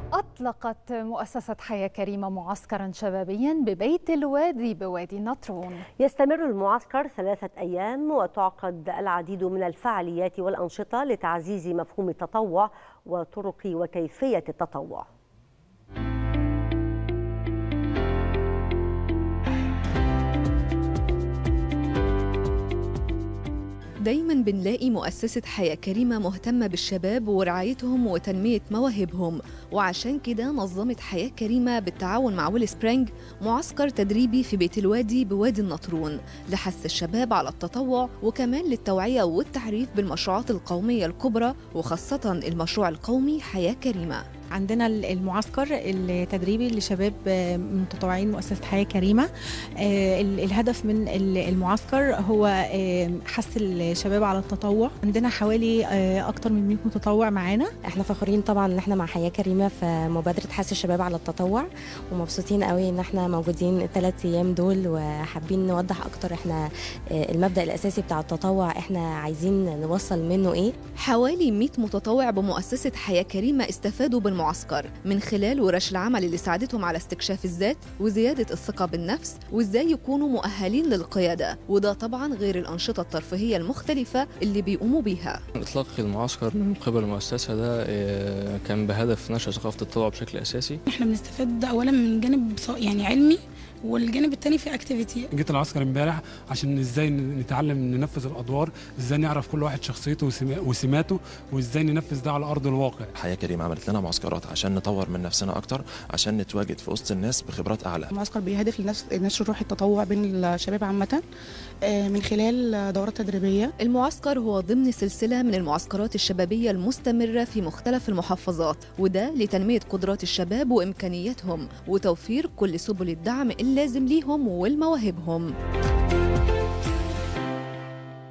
أطلقت مؤسسة حياة كريمة معسكرا شبابيا ببيت الوادي بوادي النطرون يستمر المعسكر ثلاثة أيام وتعقد العديد من الفعاليات والأنشطة لتعزيز مفهوم التطوع وطرق وكيفية التطوع دايما بنلاقي مؤسسة حياة كريمة مهتمة بالشباب ورعايتهم وتنمية مواهبهم وعشان كده نظمت حياة كريمة بالتعاون مع ويل سبرينج معسكر تدريبي في بيت الوادي بوادي النطرون لحث الشباب على التطوع وكمان للتوعية والتعريف بالمشروعات القومية الكبرى وخاصة المشروع القومي حياة كريمة عندنا المعسكر التدريبي لشباب متطوعين مؤسسة حياة كريمة الهدف من المعسكر هو حث الشباب على التطوع عندنا حوالي أكتر من 100 متطوع معانا احنا فخورين طبعا ان احنا مع حياة كريمة في مبادرة حث الشباب على التطوع ومبسوطين قوي ان احنا موجودين الثلاث ايام دول وحابين نوضح اكتر احنا المبدأ الاساسي بتاع التطوع احنا عايزين نوصل منه ايه حوالي 100 متطوع بمؤسسة حياة كريمة استفادوا بالمعسكر من خلال ورش العمل اللي ساعدتهم على استكشاف الذات وزيادة الثقة بالنفس وازاي يكونوا مؤهلين للقيادة وده طبعا غير الأنشطة الترفيهية المختلفة اللي بيقوموا بيها إطلاق المعسكر من قبل المؤسسة ده كان بهدف نشر ثقافة التطوع بشكل أساسي احنا بنستفاد أولا من جانب يعني علمي والجانب الثاني في اكتيفيتي جيت العسكر امبارح عشان ازاي نتعلم ننفذ الادوار ازاي نعرف كل واحد شخصيته وسماته وازاي ننفذ ده على ارض الواقع حياه كريمه عملت لنا معسكرات عشان نطور من نفسنا اكتر عشان نتواجد في وسط الناس بخبرات اعلى المعسكر بيهدف لنشر روح التطوع بين الشباب عامه من خلال دورات تدريبيه المعسكر هو ضمن سلسله من المعسكرات الشبابيه المستمره في مختلف المحافظات وده لتنميه قدرات الشباب وامكانياتهم وتوفير كل سبل الدعم اللازم ليهم ولمواهبهم